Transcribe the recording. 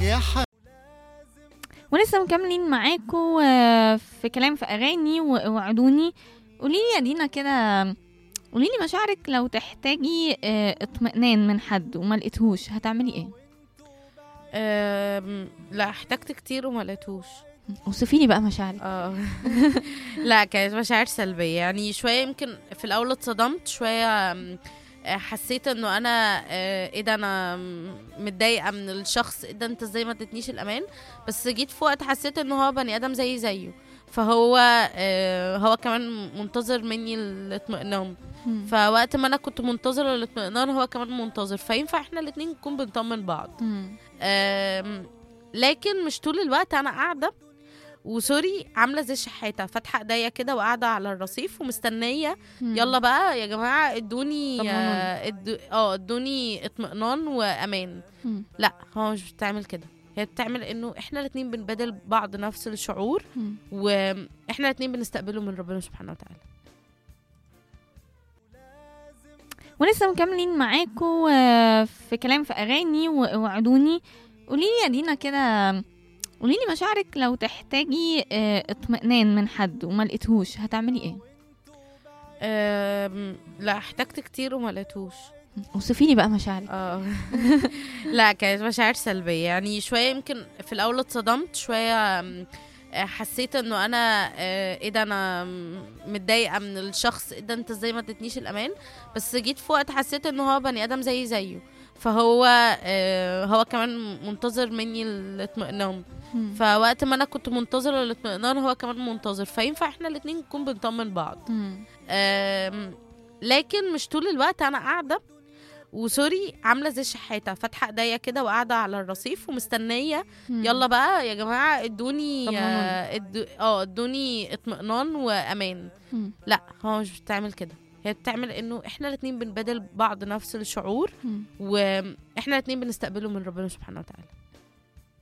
يا ح... ولسه مكملين معاكم آه، في كلام في اغاني و- وعدوني قولي لي يا دينا كده قولي لي مشاعرك لو تحتاجي آه، اطمئنان من حد وما لقيتهوش هتعملي ايه أم، لا احتجت كتير وما لقيتهوش اوصفي لي بقى مشاعرك اه لا كانت مشاعر سلبية يعني شوية يمكن في الأول اتصدمت شوية أم، آه، حسيت انه انا آه، ايه ده انا م- متضايقه من الشخص ايه ده انت ازاي ما ادتنيش الامان بس جيت في وقت حسيت انه هو بني ادم زي زيه فهو آه، هو كمان منتظر مني الاطمئنان مم. فوقت ما انا كنت منتظره الاطمئنان هو كمان منتظر فينفع احنا الاتنين نكون بنطمن بعض مم. أم، لكن مش طول الوقت انا قاعده وسوري عامله زي الشحاته فاتحه ايديا كده وقاعده على الرصيف ومستنيه مم. يلا بقى يا جماعه ادوني طمنوني. آه، ادو- اه ادوني اطمئنان وامان مم. لا هو مش بتعمل كده هي بتعمل انه احنا الاتنين بنبادل بعض نفس الشعور مم. واحنا الاتنين بنستقبله من ربنا سبحانه وتعالى ولسه مكملين معاكم آه، في كلام في اغاني و- وعدوني قولي لي يا دينا كده قولي لي مشاعرك لو تحتاجي آه، اطمئنان من حد وما لقيتهوش هتعملي ايه أم، لا احتجت كتير وما لقيتهوش اوصفي لي بقى مشاعرك اه لا كانت مشاعر سلبية يعني شوية يمكن في الأول اتصدمت شوية أم، آه، حسيت انه انا آه، ايه ده انا م- متضايقه من الشخص ايه ده انت ازاي ما ادتنيش الامان بس جيت في وقت حسيت انه هو بني ادم زي زيه فهو آه، هو كمان منتظر مني الاطمئنان مم. فوقت ما انا كنت منتظره الاطمئنان هو كمان منتظر فينفع احنا الاتنين نكون بنطمن بعض مم. أم، لكن مش طول الوقت انا قاعده وسوري عامله زي الشحاته فاتحه ايديا كده وقاعده على الرصيف ومستنيه مم. يلا بقى يا جماعه ادوني طمنوني. آه، ادو- اه ادوني اطمئنان وامان مم. لا هو مش بتعمل كده هي بتعمل انه احنا الاتنين بنبادل بعض نفس الشعور مم. واحنا الاتنين بنستقبله من ربنا سبحانه وتعالى